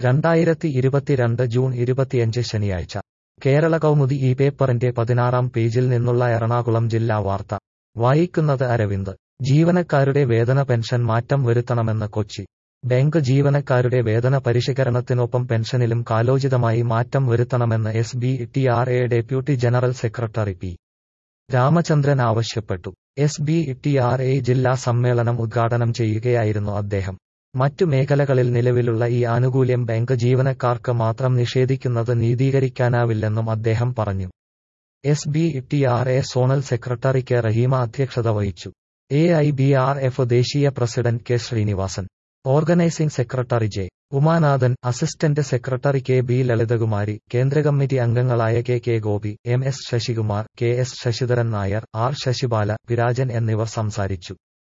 രണ്ടായിരത്തി ഇരുപത്തിരണ്ട് ജൂൺ ഇരുപത്തിയഞ്ച് ശനിയാഴ്ച കേരള കൗമുദി ഈ പേപ്പറിന്റെ പതിനാറാം പേജിൽ നിന്നുള്ള എറണാകുളം ജില്ലാ വാർത്ത വായിക്കുന്നത് അരവിന്ദ് ജീവനക്കാരുടെ വേതന പെൻഷൻ മാറ്റം വരുത്തണമെന്ന് കൊച്ചി ബാങ്ക് ജീവനക്കാരുടെ വേതന പരിഷ്കരണത്തിനൊപ്പം പെൻഷനിലും കാലോചിതമായി മാറ്റം വരുത്തണമെന്ന് S B T R A deputy general secretary P Ramachandran ആവശ്യപ്പെട്ടു S B T R A ജില്ലാ സമ്മേളനം ഉദ്ഘാടനം ചെയ്യുകയായിരുന്നു അദ്ദേഹം മറ്റു മേഖലകളിൽ നിലവിലുള്ള ഈ ആനുകൂല്യം ബാങ്ക് ജീവനക്കാർക്ക് മാത്രം നിഷേധിക്കുന്നത് നീതീകരിക്കാനാവില്ലെന്നും അദ്ദേഹം പറഞ്ഞു S B T R A zonal secretary K Raheema അധ്യക്ഷത വഹിച്ചു A I B R F ദേശീയ president K Sreenivasan organising secretary J Umanathan assistant secretary K B Lalithakumari കേന്ദ്ര കമ്മിറ്റി അംഗങ്ങളായ K K Gopi M S Sasikumar K S Sasidharan Nair R Sasibala Virajan എന്നിവർ സംസാരിച്ചു